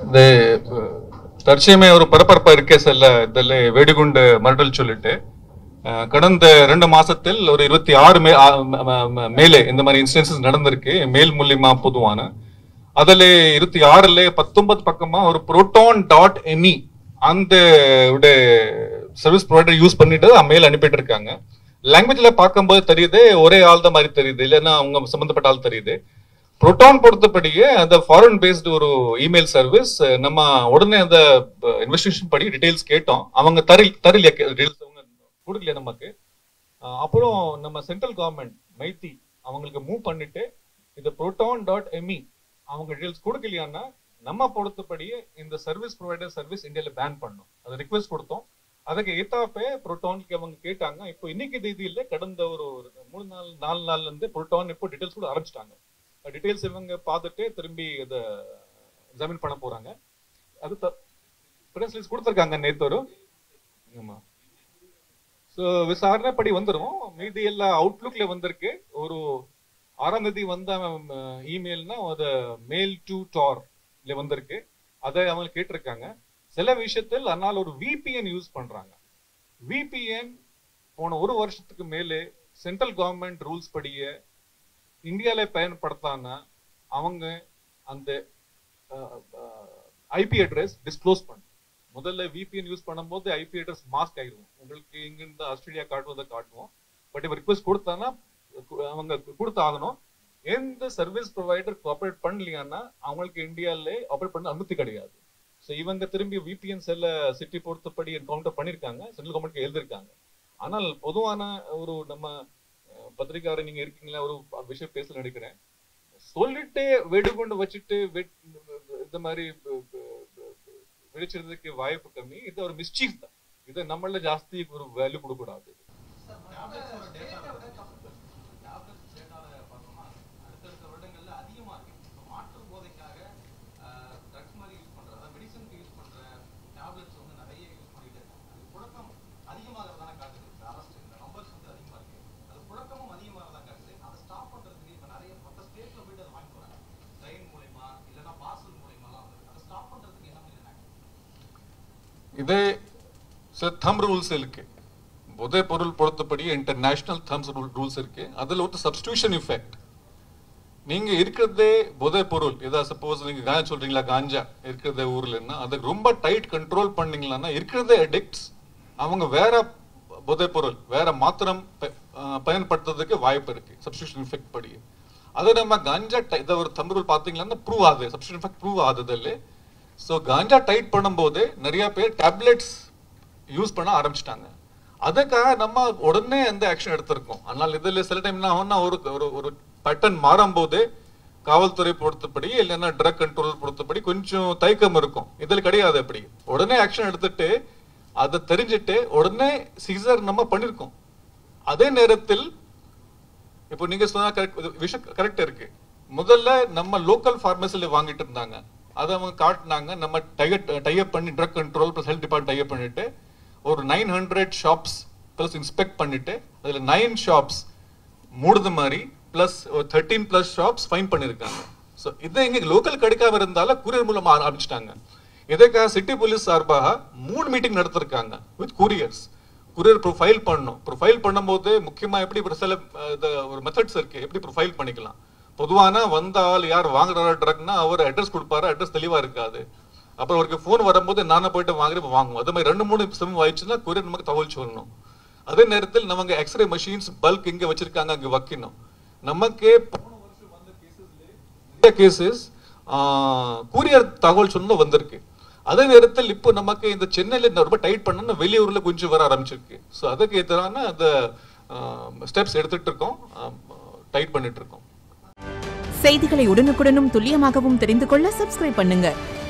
ಅದೇ ತರ್ಚಮೆ ಅವರು ಪರಪರಪ இருக்கேசல்ல இதில் வெடிகுண்டு மரடல் சொல்லிட்டு அஹ், கடந்த ரெண்டு மாசத்தில் ஒரு இருபத்தி ஆறு மே ஆ, ம- ம- ம- மேலே இந்த மாதிரி இன்சிடென்சஸ் நடந்திருக்கு மேல் மூலியமா பொதுவான அதுல இருபத்தி ஆறுல பத்தொன்பது பக்கமா ஒரு புரோட்டான் டாட் எம்இ அந்த சர்வீஸ் ப்ரொவைடர் யூஸ் பண்ணிட்டு அது மேல் அனுப்பிட்டு இருக்காங்க லாங்குவேஜ்ல பார்க்கும்போது தெரியுது ஒரே ஆள் தான் மாதிரி தெரியுது இல்லைன்னா அவங்க சம்பந்தப்பட்ட ஆள் தெரியுது புரோட்டான் பொறுத்தபடியே அந்த ஃபாரின் பேஸ்டு ஒரு இமெயில் சர்வீஸ் நம்ம உடனே அந்த இன்வெஸ்டிகேஷன் படி டீடைல்ஸ் கேட்டோம் அவங்க தரி தரல டீடைல்ஸ் அவங்க கொடுக்கல நமக்கு அஹ் அப்புறம் நம்ம சென்ட்ரல் கவர்மெண்ட் மைத்தி அவங்களுக்கு மூவ் பண்ணிட்டு இந்த புரோட்டான் டாட் எம்இ அவங்க டீடைல்ஸ் கொடுக்கலையான்னா நம்ம பொறுத்தபடியே இந்த சர்வீஸ் ப்ரொவைடர் சர்வீஸ் இந்தியால பேன் பண்ணோம் அது ரிக்வெஸ்ட் கொடுத்தோம் அதுக்கு ஏத்தாப்பே புரோட்டானுக்கு அவங்க கேட்டாங்க இப்போ இன்னைக்கு தேதியில கடந்த ஒரு மூணு நாள் நாலு நாள்ல இருந்து புரோட்டான் இப்போ டீடைல்ஸ் கூட ஆரம்பிச்சிட்டாங்க டீடைல்ஸ் இவங்க பார்த்துட்டு திரும்பி இதை எக்ஸாமின் பண்ண போறாங்க அது ப்ரெஸ் ரிலீஸ் கொடுத்துருக்காங்க நேத்து ஒரு ஆமா ஸோ விசாரணைப்படி வந்துரும் மீதி எல்லாம் அவுட்லுக்ல வந்திருக்கு ஒரு ஆறாம் தேதி வந்த இமெயில்னா அது மெயில் டு டார்ல வந்திருக்கு அதை அவங்க கேட்டிருக்காங்க சில விஷயத்தில் அதனால ஒரு விபிஎன் யூஸ் பண்றாங்க விபிஎன் போன ஒரு வருஷத்துக்கு மேலே சென்ட்ரல் கவர்மெண்ட் ரூல்ஸ் படியே இந்தியால பயன்படுத்தானா அவங்க அந்த ஐபி அட்ரஸ் டிஸ்க்ளோஸ் பண்ணும் முதல்ல விபிஎன் யூஸ் பண்ணும்போது ஐபி அட்ரஸ் மாஸ்க் ஆயிடும் உங்களுக்கு இங்கிருந்து ஆஸ்திரேலியா காட்டுவதை காட்டுவோம் பட் இப்போ ரிக்வெஸ்ட் கொடுத்தானா கு- அவங்க கொடுத்தாகணும் எந்த சர்வீஸ் ப்ரொவைடர் கோஆபரேட் பண்ணலையான்னா அவங்களுக்கு இந்தியால ஆபரேட் பண்ண அனுமதி கிடையாது ஸோ இவங்க திரும்பி விபிஎன் செல்ல சிட்டி பொறுத்தபடி என்கவுண்டர் பண்ணியிருக்காங்க சென்ட்ரல் கவர்மெண்ட்க்கு எழுதியிருக்காங்க ஆனால் பொதுவான ஒரு நம்ம அஹ், பத்திரிக்கையாளர் நீங்க இருக்கீங்களா ஒரு விஷயம் பேச நினைக்கிறேன் சொல்லிட்டு வெடிகுண்டு வச்சுட்டு வெட்- இந்த மாதிரி ப- ப- ப- வெடிச்சிருந்ததுக்கு வாய்ப்பு கம்மி இது ஒரு மிஸ்சீஃப் தான் இதை நம்மள ஜாஸ்தி ஒரு வேல்யூ கொடுக்க கூடாது அடுத்தடுத்த வருடங்கள்ல அதிகமா இருக்கு இப்ப மாற்று போதைக்காக ட்ரக்ஸ் மாதிரி யூஸ் பண்ற அதாவது மெடிசனுக்கு யூஸ் பண்ற டேப்லெட்ஸ் வந்து நிறைய யூஸ் பண்ணிட்டு இருக்காங்க அது புழக்கம் அதிகமாகிறதான காட்டுது இந்த அரசு இந்த நம்பர்ஸ் வந்து அதிகமா இருக்கு அது புழக்கமும் அதிகமாகிறதா காட்டுது அதை ஸ்டாப் பண்றதுக்கு இப்ப நிறைய மற்ற ஸ்டேட்ல போயிட்டு அதை வாங்கிட்டு வராங்க ட்ரெயின் மூலயமா இல்லைன்னா பார்சல் மூலயமாலாம் வருது அதை ஸ்டாப் பண்றதுக்கு என்ன மாதிரி இதே சில தம் ரூல்ஸ் இருக்கு போதை பொருள் பொறுத்தபடி இன்டர்நேஷனல் தம்ஸ் ரூல்ஸ் இருக்கு அதுல ஒரு சப்ஸ்டியூஷன் இஃபெக்ட் நீங்க இருக்கிறதே போதை பொருள் ஏதாவது சப்போஸ் நீங்க காஞ்சா சொல்றீங்களா காஞ்சா இருக்கிறதே ஊர்லன்னா அதை ரொம்ப டைட் கண்ட்ரோல் பண்ணீங்களா இருக்கிறதே அடிக்ட்ஸ் அவங்க வேற போதை பொருள் வேற மாத்திரம் ப- அஹ் பயன்படுத்துறதுக்கு வாய்ப்பு இருக்கு சப்ஸ்டியூஷன் இஃபெக்ட் படி அதை நம்ம காஞ்சா ti- இதை ஒரு தம் ரூல் பாத்தீங்கன்னா ப்ரூவ் ஆகுது சப்ஸ்டியூஷன் இஃபெக்ட் ப்ரூவ் ஆகுதுல்ல ஸோ காஞ்சா டைட் பண்ணும்போது நிறைய பேர் டேப்லெட்ஸ் யூஸ் பண்ண ஆரம்பிச்சிட்டாங்க அதுக்காக நம்ம உடனே அந்த ஆக்ஷன் எடுத்திருக்கோம் ஆனால் இதில் சில டைம் என்ன ஆகும்னா ஒரு ஒரு ஒரு பேட்டர்ன் மாறும்போது காவல்துறை பொறுத்தபடி இல்லைன்னா ட்ரக் கண்ட்ரோல் பொறுத்தபடி கொஞ்சம் தயக்கம் இருக்கும் இதில் கிடையாது அப்படி உடனே ஆக்ஷன் எடுத்துட்டு அதை தெரிஞ்சுட்டு உடனே சீசர் நம்ம பண்ணிருக்கோம் அதே நேரத்தில் இப்போ நீங்க சொன்னா கரெக்ட் விஷயம் கரெக்ட் இருக்கு முதல்ல நம்ம லோக்கல் ஃபார்மசில வாங்கிட்டு இருந்தாங்க அதை அவங்க காட்டினாங்க நம்ம டைப் டைப் பண்ணி drug control plus health department type பண்ணிட்டு ஒரு nine hundred shops plus inspect பண்ணிட்டு அதுல நைன் ஷாப்ஸ் மூடுது மாதிரி ப்ளஸ் ஒரு தேர்ட்டீன் ப்ளஸ் ஷாப்ஸ் ஃபைன் பண்ணியிருக்காங்க ஸோ இதை இங்க லோக்கல் கிடைக்காம இருந்தால கூரியர் மூலமா ஆரம்பிச்சிட்டாங்க இதுக்காக சிட்டி போலீஸ் சார்பாக மூணு மீட்டிங் நடத்திருக்காங்க வித் கூரியர்ஸ் குரியர் ப்ரொஃபைல் பண்ணணும் ப்ரொஃபைல் பண்ணும்போது முக்கியமா எப்படி ஒரு சில அஹ், இது ஒரு மெத்தட்ஸ் இருக்கு எப்படி ப்ரொஃபைல் பண்ணிக்கலாம் பொதுவான வந்த ஆள் யார் வாங்குறாரு ட்ரக்னா அவர் அட்ரஸ் கொடுப்பாரு அட்ரஸ் தெளிவா இருக்காது அப்புறம் அவருக்கு ஃபோன் வரும்போது நானே போயிட்டு வாங்குறேன் வாங்குவோம் அதே மாதிரி ரெண்டு மூணு சிம் ஆயிடுச்சுன்னா கொரியர் நமக்கு தகவல் சொல்லணும் அதே நேரத்தில் நமக்கு எக்ஸ்ரே மெஷின்ஸ் பல்க் இங்க வச்சிருக்காங்க அங்க வைக்கணும் நமக்கே போன வருஷம் வந்த கேசஸ்ல நிறைய கேசஸ் கூரியர் தகவல் சொன்னது வந்திருக்கு அதே நேரத்தில் இப்போ நமக்கு இந்த சென்னையில இந்த ரொம்ப டைட் பண்ணா வெளியூர்ல கொஞ்சம் வர ஆரம்பிச்சிருக்கு ஸோ அதுக்கு எதிரான அந்த ஸ்டெப்ஸ் எடுத்துட்டு இருக்கோம் டைட் பண்ணிட்டு இருக்கோம் செய்திகளை உடனுக்குடனும் துல்லியமாகவும் தெரிந்து கொள்ள சப்ஸ்கிரைப் பண்ணுங்க